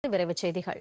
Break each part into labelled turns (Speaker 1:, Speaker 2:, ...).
Speaker 1: விரைவுச் செய்திகள்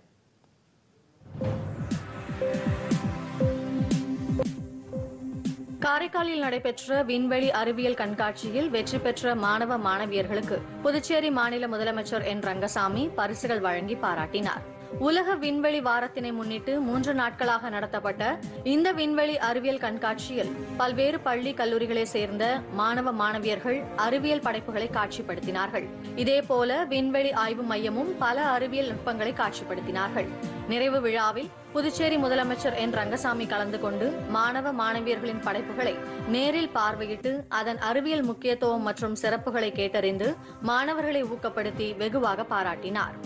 Speaker 1: காரைக்காலில் நடைபெற்ற விண்வெளி அறிவியல் கண்காட்சியில் வெற்றி பெற்ற மாணவ மாணவியர்களுக்கு புதுச்சேரி மாநில முதலமைச்சர் என் ரங்கசாமி பரிசுகள் வழங்கி பாராட்டினார் உலக விண்வெளி வாரத்தினை முன்னிட்டு மூன்று நாட்களாக நடத்தப்பட்ட இந்த விண்வெளி அறிவியல் கண்காட்சியில் பல்வேறு பள்ளி கல்லூரிகளை சேர்ந்த மாணவ மாணவியர்கள் அறிவியல் படைப்புகளை காட்சிப்படுத்தினார்கள் இதேபோல விண்வெளி ஆய்வு மையமும் பல அறிவியல் நுட்பங்களை காட்சிப்படுத்தினார்கள் நிறைவு விழாவில் புதுச்சேரி முதலமைச்சர் என் ரங்கசாமி கலந்து கொண்டு மாணவ மாணவியர்களின் படைப்புகளை நேரில் பார்வையிட்டு அதன் அறிவியல் முக்கியத்துவம் மற்றும் சிறப்புகளை கேட்டறிந்து மாணவர்களை ஊக்கப்படுத்தி வெகுவாக பாராட்டினார்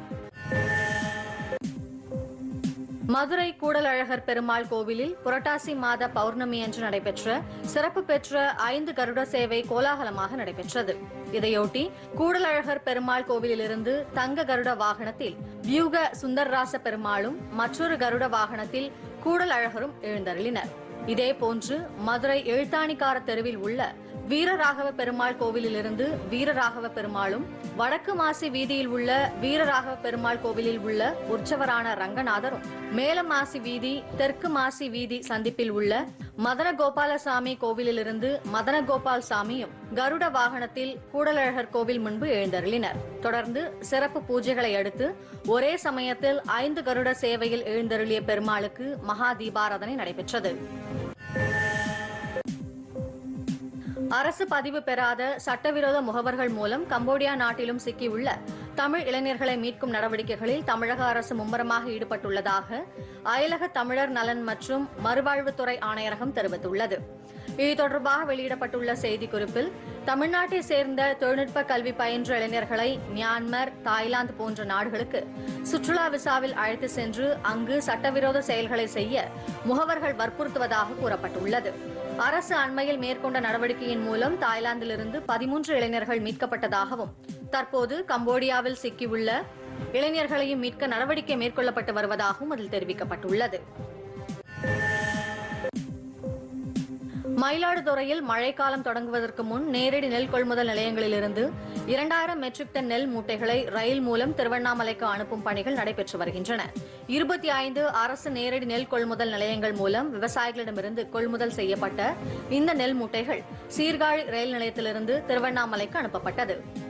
Speaker 1: மதுரை கூடலழகர் பெருமாள் கோவிலில் புரட்டாசி மாத பௌர்ணமி அன்று நடைபெற்ற சிறப்பு பெற்ற ஐந்து கருட சேவை கோலாகலமாக நடைபெற்றது இதையொட்டி கூடலழகர் பெருமாள் கோவிலிலிருந்து தங்க கருட வாகனத்தில் வியூக சுந்தர்ராச பெருமாளும் மற்றொரு கருட வாகனத்தில் கூடலழகரும் எழுந்தருளினர் இதேபோன்று மதுரை எழுத்தாணிக்கார தெருவில் உள்ள வீரராகவ பெருமாள் கோவிலிலிருந்து வீரராகவ பெருமாளும் வடக்கு மாசி வீதியில் உள்ள வீரராகவ பெருமாள் கோவிலில் உள்ள உற்சவரான ரங்கநாதரும் மேல மாசி வீதி தெற்கு மாசி வீதி சந்திப்பில் உள்ள மதன கோபாலசாமி கோவிலிலிருந்து மதன கோபால் சாமியும் கருட வாகனத்தில் கூடலழகர் கோவில் முன்பு எழுந்தருளினர் தொடர்ந்து சிறப்பு பூஜைகளை அடுத்து ஒரே சமயத்தில் ஐந்து கருட சேவையில் எழுந்தருளிய பெருமாளுக்கு மகா தீபாராதனை நடைபெற்றது அரசு பதிவு பெறாத சட்டவிரோத முகவர்கள் மூலம் கம்போடியா நாட்டிலும் சிக்கியுள்ள தமிழ் இளைஞர்களை மீட்கும் நடவடிக்கைகளில் தமிழக அரசு மும்முரமாக ஈடுபட்டுள்ளதாக அயலக தமிழர் நலன் மற்றும் மறுவாழ்வுத்துறை ஆணையரகம் தெரிவித்துள்ளது இது தொடர்பாக வெளியிடப்பட்டுள்ள செய்திக்குறிப்பில் தமிழ்நாட்டை சேர்ந்த தொழில்நுட்ப கல்வி பயின்ற இளைஞர்களை மியான்மர் தாய்லாந்து போன்ற நாடுகளுக்கு சுற்றுலா விசாவில் அழைத்து சென்று அங்கு சட்டவிரோத செயல்களை செய்ய முகவர்கள் வற்புறுத்துவதாக கூறப்பட்டுள்ளது அரசு அண்மையில் மேற்கொண்ட நடவடிக்கையின் மூலம் தாய்லாந்திலிருந்து பதிமூன்று இளைஞர்கள் மீட்கப்பட்டதாகவும் தற்போது கம்போடியாவில் சிக்கியுள்ள இளைஞர்களையும் மீட்க நடவடிக்கை மேற்கொள்ளப்பட்டு வருவதாகவும் அதில் தெரிவிக்கப்பட்டுள்ளது மயிலாடுதுறையில் மழைக்காலம் தொடங்குவதற்கு முன் நேரடி நெல் கொள்முதல் நிலையங்களிலிருந்து இரண்டாயிரம் மெட்ரிக் டன் நெல் மூட்டைகளை ரயில் மூலம் திருவண்ணாமலைக்கு அனுப்பும் பணிகள் நடைபெற்று வருகின்றன இருபத்தி ஐந்து அரசு நேரடி நெல் கொள்முதல் நிலையங்கள் மூலம் விவசாயிகளிடமிருந்து கொள்முதல் செய்யப்பட்ட இந்த நெல் மூட்டைகள் சீர்காழி ரயில் நிலையத்திலிருந்து திருவண்ணாமலைக்கு அனுப்பப்பட்டது